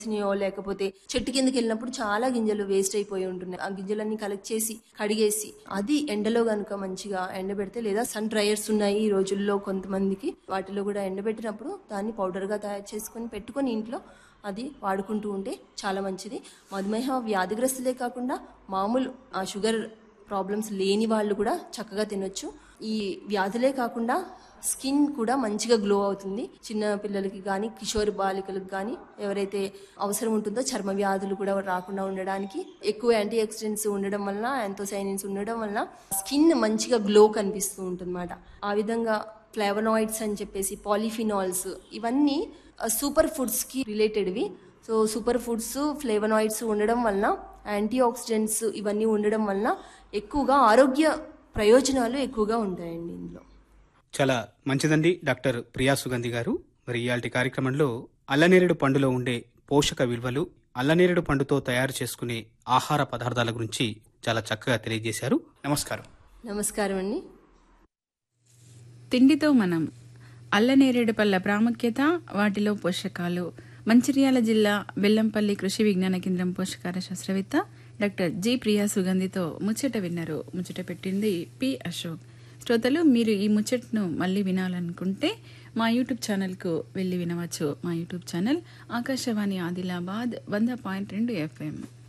వేసినాయో లేకపోతే చెట్టు కిందకి వెళ్ళినప్పుడు చాలా గింజలు వేస్ట్ అయిపోయి ఉంటున్నాయి ఆ గింజలన్నీ కలెక్ట్ చేసి కడిగేసి అది ఎండలో గనుక మంచిగా ఎండబెడితే లేదా సన్ డ్రైయర్స్ ఉన్నాయి ఈ రోజుల్లో కొంతమందికి వాటిలో కూడా ఎండబెట్టినప్పుడు దాన్ని పౌడర్ గా తయారు చేసుకొని పెట్టుకొని ఇంట్లో అది వాడుకుంటూ ఉంటే చాలా మంచిది మధుమేహ వ్యాధిగ్రస్తులే కాకుండా మామూలు ఆ షుగర్ ప్రాబ్లమ్స్ లేని వాళ్ళు కూడా చక్కగా తినొచ్చు ఈ వ్యాధులే కాకుండా స్కిన్ కూడా మంచిగా గ్లో అవుతుంది చిన్న పిల్లలకి కానీ కిషోర్ బాలికలకు కానీ ఎవరైతే అవసరం ఉంటుందో చర్మ వ్యాధులు కూడా రాకుండా ఉండడానికి ఎక్కువ యాంటీ ఆక్సిడెంట్స్ ఉండడం వలన యాంతోసైనిన్స్ ఉండడం వలన స్కిన్ మంచిగా గ్లో కనిపిస్తూ ఉంటుంది ఆ విధంగా ఫ్లేవనాయిడ్స్ అని చెప్పేసి పాలిఫినాల్స్ ఇవన్నీ సూపర్ ఫుడ్స్ కి రిలేటెడ్వి సో సూపర్ ఫుడ్స్ ఫ్లేవనాయిడ్స్ ఉండడం వలన యాంటీ ఆక్సిడెంట్స్ ఇవన్నీ ఉండడం వలన ఎక్కువగా ఆరోగ్య ప్రయోజనాలు ఎక్కువగా ఉంటాయండి ఇందులో చాలా మంచిదండి డాక్టర్ ప్రియా సుగంధి గారు మరి ఇయాల్టి కార్యక్రమంలో అల్లనేరేడు పండులో ఉండే పోషక విలువలు అల్లనేరేడు పండుతో తయారు చేసుకునే ఆహార పదార్థాల గురించి చాలా చక్కగా తెలియజేశారు నమస్కారం నమస్కారం అండి తిండితో మనం అల్లనేరేడు పళ్ళ ప్రాముఖ్యత వాటిలో పోషకాలు మంచిర్యాల జిల్లా బెల్లంపల్లి కృషి విజ్ఞాన కేంద్రం పోషకార శాస్త్రవేత్త డాక్టర్ జి ప్రియా సుగంధితో ముచ్చట విన్నారు ముచ్చట పెట్టింది పి అశోక్ శ్రోతలు మీరు ఈ ముచ్చట్ను మళ్ళీ వినాలనుకుంటే మా యూట్యూబ్ ఛానల్కు వెళ్ళి వినవచ్చు మా యూట్యూబ్ ఛానల్ ఆకాశవాణి ఆదిలాబాద్ వంద పాయింట్ రెండు ఎఫ్ఎం